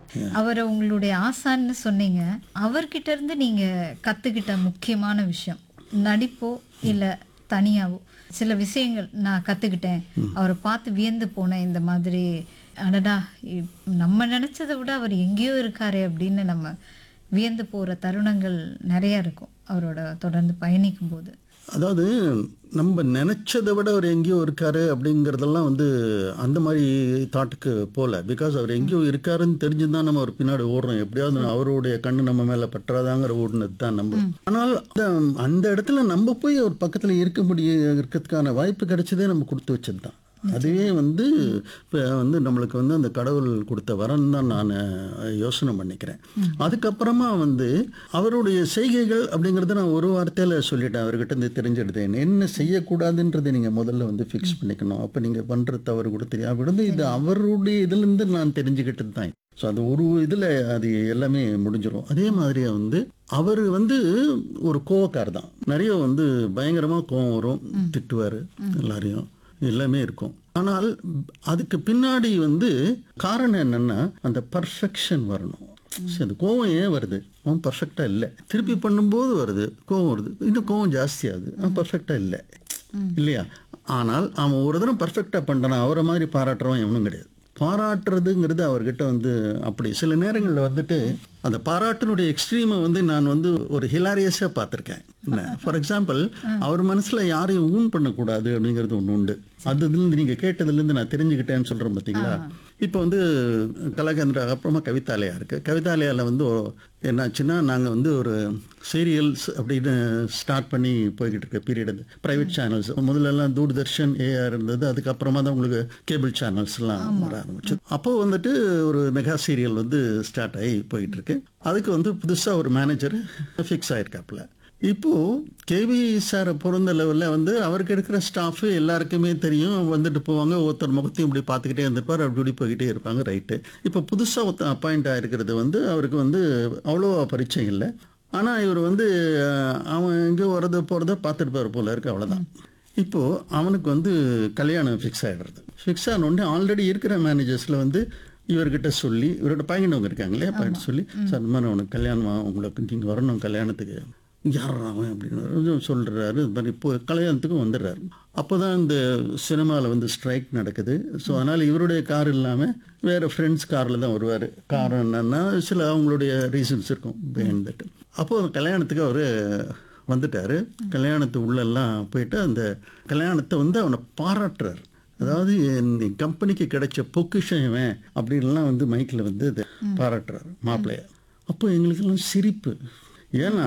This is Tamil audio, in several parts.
அவரை உங்களுடைய ஆசான்னு சொன்னீங்க அவர்கிட்ட இருந்து நீங்க கத்துக்கிட்ட முக்கியமான விஷயம் நடிப்போ இல்ல தனியாவோ சில விஷயங்கள் நான் கத்துக்கிட்டேன் அவரை பார்த்து வியந்து போனேன் இந்த மாதிரி அடடா இப்- நம்ம நினைச்சதை விட அவர் எங்கேயோ இருக்காரே அப்படின்னு நம்ம வியந்து போற தருணங்கள் நிறைய இருக்கும் அவரோட தொடர்ந்து பயணிக்கும் போது அதாவது நம்ம நினைச்சதை விட அவர் எங்கேயோ இருக்காரு அப்படிங்கிறதெல்லாம் வந்து அந்த மாதிரி தாட்டுக்கு போல பிகாஸ் அவர் எங்கேயோ இருக்காருன்னு தெரிஞ்சுதான் நம்ம அவர் பின்னாடி ஓடுறோம் எப்படியாவது அவருடைய கண்ணு நம்ம மேல பற்றாதாங்கிற ஓடுனது தான் நம்ம ஆனால் அந்த- அந்த இடத்துல நம்ம போய் அவர் பக்கத்துல இருக்க முடிய இருக்கிறதுக்கான வாய்ப்பு கிடைச்சதே நம்ம கொடுத்து வச்சது தான் அதுவே வந்து இப்போ வந்து நம்மளுக்கு வந்து அந்த கடவுள் கொடுத்த வரன் தான் நான் யோசனை பண்ணிக்கிறேன் அதுக்கப்புறமா வந்து அவருடைய செய்கைகள் அப்படிங்கிறத நான் ஒரு வார்த்தையில் சொல்லிட்டேன் அவர்கிட்ட இருந்து தெரிஞ்சிடுதேன் என்ன செய்யக்கூடாதுன்றதை நீங்கள் முதல்ல வந்து ஃபிக்ஸ் பண்ணிக்கணும் அப்போ நீங்கள் பண்ணுற தவறு கூட தெரியும் அப்படி வந்து இது அவருடைய இதுலேருந்து நான் தெரிஞ்சுக்கிட்டது தான் ஸோ அது ஒரு இதில் அது எல்லாமே முடிஞ்சிடும் அதே மாதிரியே வந்து அவர் வந்து ஒரு கோவக்கார் தான் நிறைய வந்து பயங்கரமாக கோவம் வரும் திட்டுவார் எல்லாரையும் எல்லாமே இருக்கும் ஆனால் அதுக்கு பின்னாடி வந்து காரணம் என்னன்னா அந்த பர்ஃபெக்ஷன் வரணும் சரி அந்த கோவம் ஏன் வருது அவன் பர்ஃபெக்டாக இல்லை திருப்பி பண்ணும்போது வருது கோவம் வருது இன்னும் கோவம் ஜாஸ்தியாகுது அவன் பர்ஃபெக்டாக இல்லை இல்லையா ஆனால் அவன் ஒரு தடவை பர்ஃபெக்டாக பண்ணுறான் அவரை மாதிரி பாராட்டுறவன் எவனும் கிடையாது பாராட்டுறதுங்கிறது அவர்கிட்ட வந்து அப்படி சில நேரங்களில் வந்துட்டு அந்த பாராட்டினுடைய எக்ஸ்ட்ரீமை வந்து நான் வந்து ஒரு ஹிலாரியஸாக பார்த்துருக்கேன் என்ன ஃபார் எக்ஸாம்பிள் அவர் மனசில் யாரையும் ஊன் பண்ணக்கூடாது அப்படிங்கிறது ஒன்று உண்டு அது இதுலேருந்து நீங்கள் கேட்டதுலேருந்து நான் தெரிஞ்சுக்கிட்டேன்னு சொல்கிறேன் பார்த்தீங்களா இப்போ வந்து கலாகேந்திரா அப்புறமா கவிதாலயா இருக்குது கவிதாலயாவில் வந்து ஒரு- என்னாச்சுன்னா நாங்கள் வந்து ஒரு சீரியல்ஸ் அப்படின்னு ஸ்டார்ட் பண்ணி போய்கிட்டு இருக்க பீரியட் அது ப்ரைவேட் சேனல்ஸ் முதல்லலாம் தூர்தர்ஷன் ஏஆர் இருந்தது அதுக்கப்புறமா தான் உங்களுக்கு கேபிள் சேனல்ஸ்லாம் வர ஆரம்பிச்சு அப்போ வந்துட்டு ஒரு மெகா சீரியல் வந்து ஸ்டார்ட் ஆகி போயிட்டு இருக்கு அதுக்கு வந்து புதுசாக ஒரு மேனேஜர் ஃபிக்ஸ் ஆயிருக்காப்புல இப்போ கேவி சாரை பொருந்த லெவலில் வந்து அவருக்கு இருக்கிற ஸ்டாஃபு எல்லாருக்குமே தெரியும் வந்துட்டு போவாங்க ஒருத்தர் முகத்தையும் இப்படி பார்த்துக்கிட்டே இருந்திருப்பார் அப்படி இப்படி போய்கிட்டே இருப்பாங்க ரைட்டு இப்போ புதுசாக ஒருத்தர் அப்பாயிண்ட் ஆயிருக்கிறது வந்து அவருக்கு வந்து அவ்வளோ பரிச்சயம் இல்லை ஆனால் இவர் வந்து அஹ், அவன் எங்கேயோ வரத போகிறத பார்த்துட்டு போகிற போல இருக்கு அவ்வளோதான் இப்போது அவனுக்கு வந்து கல்யாணம் ஃபிக்ஸ் ஆகிடுறது ஃபிக்ஸ் ஆன உடனே ஆல்ரெடி இருக்கிற மேனேஜர்ஸில் வந்து இவர்கிட்ட சொல்லி இவரோட பையனவங்க இருக்காங்க இல்லையா பையன் சொல்லம் சார் இந்த மாதிரி உனக்கு கல்யாணமா உங்களுக்கு நீங்கள் வரணும் கல்யாணத்துக்கு யார் அவன் அப்படின்னு சொல்கிறாரு இது மாதிரி இப்போ கல்யாணத்துக்கும் வந்துடுறாரு அப்போ தான் இந்த சினிமாவில் வந்து ஸ்ட்ரைக் நடக்குது ஸோ அதனால் இவருடைய கார் இல்லாமல் வேறு ஃப்ரெண்ட்ஸ் காரில் தான் வருவார் காரணம் என்னன்னா சில அவங்களுடைய ரீசன்ஸ் இருக்கும் behind that. அப்போ கல்யாணத்துக்கு அவர் வந்துட்டாரு கல்யாணத்து உள்ளெல்லாம் போயிட்டு அந்த கல்யாணத்தை வந்து அவனை பாராட்டுறாரு அதாவது என் கம்பெனிக்கு கிடைச்ச பொக்கிஷம் இவன் அப்படின்லாம் வந்து மைக்கில் வந்து இதை பாராட்டுறாரு மாப்பிள்ளைய அப்போ எங்களுக்கெல்லாம் சிரிப்பு ஏன்னா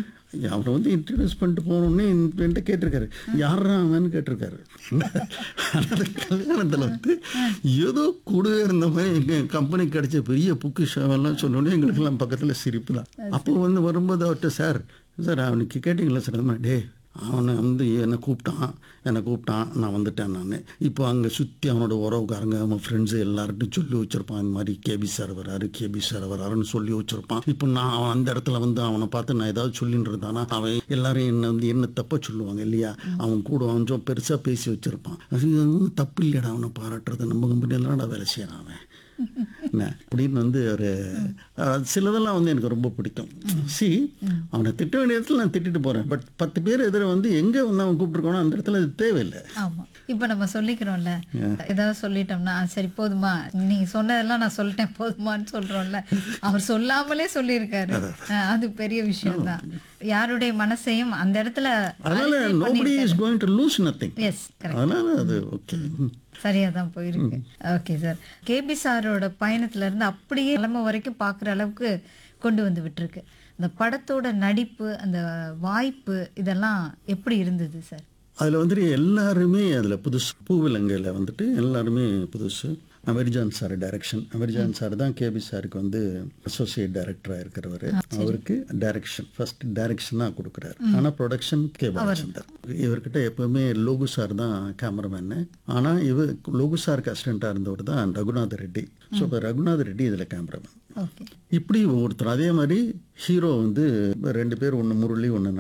அவரை வந்து இன்ட்ரடியூஸ் பண்ணிட்டு போனோடனே என்கிட்ட கேட்டிருக்காரு யாரா அவன்னு கேட்டிருக்காரு அந்த கல்யாணத்தில் வந்து ஏதோ கூடவே இருந்த மாதிரி எங்கள் கம்பெனிக்கு கிடைச்ச பெரிய பொக்கிஷம் எல்லாம் சொன்னோடனே எங்களுக்கெல்லாம் பக்கத்தில் சிரிப்பு தான் அப்போ வந்து வரும்போது அவர்கிட்ட சார் சார் அவனுக்கு கேட்டிங்களா சார் அது மாதிரி, டே அவனை வந்து என்னை கூப்பிட்டான் என்னை கூப்பிட்டான் நான் வந்துட்டேன் நான் இப்போ அங்கே சுற்றி அவனோட உறவுக்காரங்க அவன் ஃப்ரெண்ட்ஸு எல்லார்ட்டும் சொல்லி வச்சுருப்பான் இந்த மாதிரி கேபி சார் வராரு கேபி சார் வராருன்னு சொல்லி வச்சுருப்பான் இப்போ நான் அவன் அந்த இடத்துல வந்து அவனை பார்த்து நான் ஏதாவது சொல்லின்னு இருந்தானா அவன் எல்லாரும் என்னை வந்து என்ன தப்பாக சொல்லுவாங்க இல்லையா அவன் கூட கொஞ்சம் பெருசாக பேசி வச்சுருப்பான் அது ஒன்றும் தப்பு இல்லையடா அவனை பாராட்டுறது நம்ம கம்பெனியெல்லாம் நான் வேலை செய்யறான் அவன் என்ன அப்படின்னு வந்து ஒரு அஹ், சிலதெல்லாம் வந்து எனக்கு ரொம்ப பிடிக்கும் சி அவனை திட்ட வேண்டிய இடத்துல நான் திட்டிட்டு போறேன் பட் பத்து பேர் எதிர வந்து எங்க வந்து அவன் கூப்பிட்டுருக்கானோ அந்த இடத்துல அது தேவையில்லை ஆமா இப்ப நம்ம சொல்லிக்கிறோம்ல ஏதாவது சொல்லிட்டோம்னா "ஆ, சரி போதுமா நீங்க சொன்னதெல்லாம் நான் சொல்லிட்டேன் போதுமான்னு சொல்றோம்ல அவர் சொல்லாமலே சொல்லியிருக்காரு ஆ, அது பெரிய விஷயம் தான் யாருடைய மனசையும் அந்த இடத்துல அதனால nobody is going to lose nothing yes correct அதனால அது ஓகே சரியா தான் போயிருக்கு ஓகே சார் கேபி சாரோட பயணத்துல இருந்து அப்படியே நிலைமை வரைக்கும் பார்க்குற அளவுக்கு கொண்டு வந்து விட்டுருக்கு அந்த படத்தோட நடிப்பு அந்த வாய்ப்பு இதெல்லாம் எப்படி இருந்தது சார் அதில் வந்துட்டு எல்லாருமே அதில் புதுசு பூவிலங்கையில் வந்துட்டு எல்லாருமே புதுசு Ameerjan sir direction Ameerjan sir தான் கேபி சாருக்கு வந்து அசோசியேட் டைரக்டராக இருக்கிறவர் அவருக்கு டைரக்ஷன் ஃபர்ஸ்ட் டைரக்ஷன் தான் கொடுக்குறாரு ஆனால் ப்ரொடக்ஷன் கே பாலச்சந்தர் இவர்கிட்ட எப்பவுமே லோகு சார் தான் கேமராமேனு ஆனால் இவர் லோகு சாருக்கு அசிஸ்டண்ட்டாக இருந்தவர் தான் ரகுநாத ரெட்டி ஸோ இப்போ ரகுநாத ரெட்டி இதில் கேமராமேன் ஓகே இப்படி ஒருத்தர் அதே மாதிரி ஹீரோ வந்து ரெண்டு பேர் ஒன்று முரளி ஒன்று